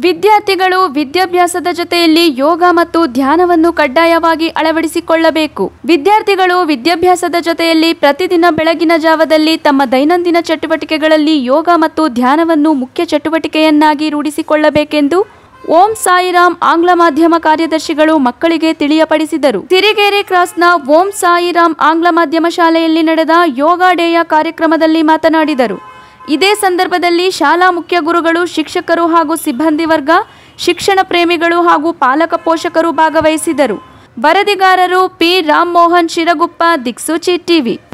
ವಿದ್ಯಾರ್ಥಿಗಳು ವಿದ್ಯಾಭ್ಯಾಸದ ಜೊತೆಯಲ್ಲಿ ಯೋಗ ಮತ್ತು ಧ್ಯಾನವನ್ನು ಕಡ್ಡಾಯವಾಗಿ ಅಳವಡಿಸಿಕೊಳ್ಳಬೇಕು ವಿದ್ಯಾರ್ಥಿಗಳು ವಿದ್ಯಾಭ್ಯಾಸದ ಜೊತೆಯಲ್ಲಿ ಪ್ರತಿದಿನ ಬೆಳಗಿನ ಜಾವದಲ್ಲಿ ತಮ್ಮ ದೈನಂದಿನ ಚಟುವಟಿಕೆಗಳಲ್ಲಿ ಯೋಗ ಮತ್ತು ಧ್ಯಾನವನ್ನು ಮುಖ್ಯ ಚಟುವಟಿಕೆಯನ್ನಾಗಿ ರೂಢಿಸಿಕೊಳ್ಳಬೇಕೆಂದು ಓಂ ಸಾಯಿರಾಮ್ ಆಂಗ್ಲ ಮಾಧ್ಯಮ ಕಾರ್ಯದರ್ಶಿಗಳು ಮಕ್ಕಳಿಗೆ ತಿಳಿಯಪಡಿಸಿದರು ಸಿರಿಗೆರೆ ಕ್ರಾಸ್ನ ಓಂ ಸಾಯಿರಾಮ್ ಆಂಗ್ಲ ಮಾಧ್ಯಮ ಶಾಲೆಯಲ್ಲಿ ನಡೆದ ಯೋಗ ಡೇಯ ಕಾರ್ಯಕ್ರಮದಲ್ಲಿ ಮಾತನಾಡಿದರು ಇದೇ ಸಂದರ್ಭದಲ್ಲಿ ಶಾಲಾ ಮುಖ್ಯ ಗುರುಗಳು ಶಿಕ್ಷಕರು ಹಾಗೂ ಸಿಬ್ಬಂದಿ ವರ್ಗ ಶಿಕ್ಷಣ ಪ್ರೇಮಿಗಳು ಹಾಗೂ ಪಾಲಕ ಪೋಷಕರು ಭಾಗವಹಿಸಿದರು ವರದಿಗಾರರು ಪಿ ರಾಮ್ ಮೋಹನ್ ಶಿರಗುಪ್ಪ ದಿಕ್ಸೂಚಿ ಟಿವಿ